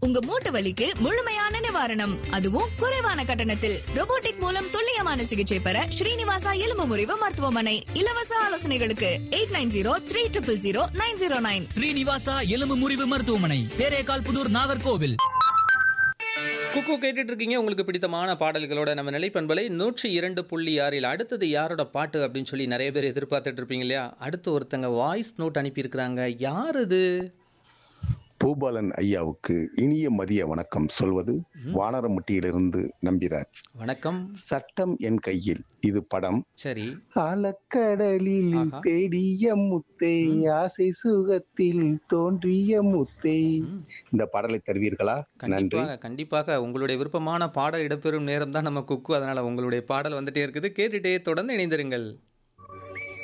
உங்க மூட்டு வலிக்கு முழுமையான நிவாரணம் அதுவும் குறைவான கட்டணத்தில் robotic மூலம் துல்லியமான சிகிச்சை பெற ஸ்ரீனிவாசா எலும்பு முறிவு மருத்துவமனை இலவச ஆலோசனைகளுக்கு eight nine zero three triple zero nine zero nine Srinivasa எலும்பு முறிவு மருத்துவமனை தேரேகால் புதூர் நாகர்கோவில் குக்கு கேட்டுட்டு இருக்கீங்க உங்களுக்கு பிடித்தமான பாடல்களோட நம்ம நிலைப்பண்பலை நூற்றி இரண்டு புள்ளி ஆறில் அடுத்தது யாரோட பாட்டு அப்படின்னு சொல்லி நிறைய பேர் எதிர்பார்த்துட்டு இருப்பீங்க இல்லையா அடுத்து ஒருத்தங்க வாய்ஸ் நோட் அனுப்பியிருக்கிறாங்க யார் அது பூபாலன் ஐயாவுக்கு இனிய மதிய வணக்கம் சொல்வது வானரமுட்டியிலிருந்து நம்பிராஜ் வணக்கம் சட்டம் என் கையில் இது படம் சரி ஆலக்கடலில் ஆஹா. தேடிய முத்தை ஆசை சுகத்தில் தோன்றிய முத்தை இந்த பாடலை தருவீர்களா நன்றி கண்டிப்பாக கண்டிப்பாக உங்களுடைய விருப்பமான பாடல் இடம்பெறும் நேரம் தான் நம்ம குக்கு அதனால உங்களுடைய பாடல் வந்துட்டே இருக்குது கேட்டுட்டே தொடர்ந்து இணைந்திருங்கள்